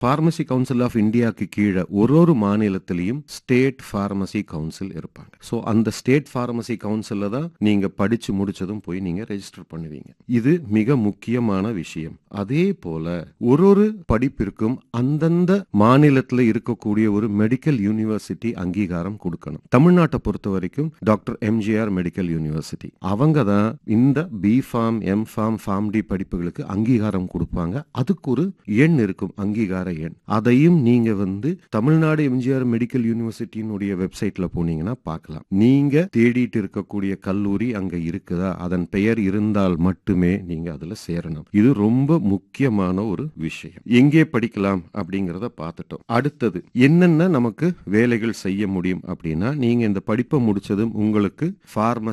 pharmacy council of இந்தியாவுக்கு கீழே ஒரு ஒரு மாநிலத்திலையும் ஸ்டேட் பார்மசி கவுன்சில் இருப்பாங்க ஸோ அந்த ஸ்டேட் பார்மசி கவுன்சிலில் தான் நீங்க படிச்சு முடிச்சதும் போய் நீங்க ரெஜிஸ்டர் பண்ணுவீங்க இது மிக முக்கியமான விஷயம் அதே போல ஒரு ஒரு படிப்பிற்கும் அந்தந்த மாநிலத்தில் இருக்கக்கூடிய ஒரு மெடிக்கல் யூனிவர்சிட்டி அங்கீகாரம் கொடுக்கணும் தமிழ்நாட்டை பொறுத்த வரைக்கும் டாக்டர் எம்ஜிஆர் மெடிக்கல் யூனிவர்சிட்டி அவங்க தான் இந்த B pharm M pharm pharm D படிப்புகளுக்கு அங்கீகாரம் கொடுப்பாங்க அதுக்கு ஒரு எண் இருக்கும் அங்கீகார எண் அதையும் நீங்க வந்து தமிழ்நாடு எம்ஜிஆர் மெடிக்கல் யூனிவர்சிட்டியினுடைய வெப்சைட்ல போனீங்கன்னா பார்க்கலாம் நீங்க தேடிட்டு இருக்கக்கூடிய கல்லூரி அங்க இருக்குதா அதன் பெயர் இருந்தால் மட்டுமே நீங்க அதுல சேரணும் இது ரொம்ப முக்கியமான ஒரு விஷயம் எங்கே படிக்கலாம் அப்படிங்கறத பார்த்துட்டோம் அடுத்தது என்னென்ன நமக்கு வேலைகள் செய்ய முடியும் அப்படின்னா நீங்க இந்த படிப்பை முடிச்சதும் உங்களுக்கு பார்மசி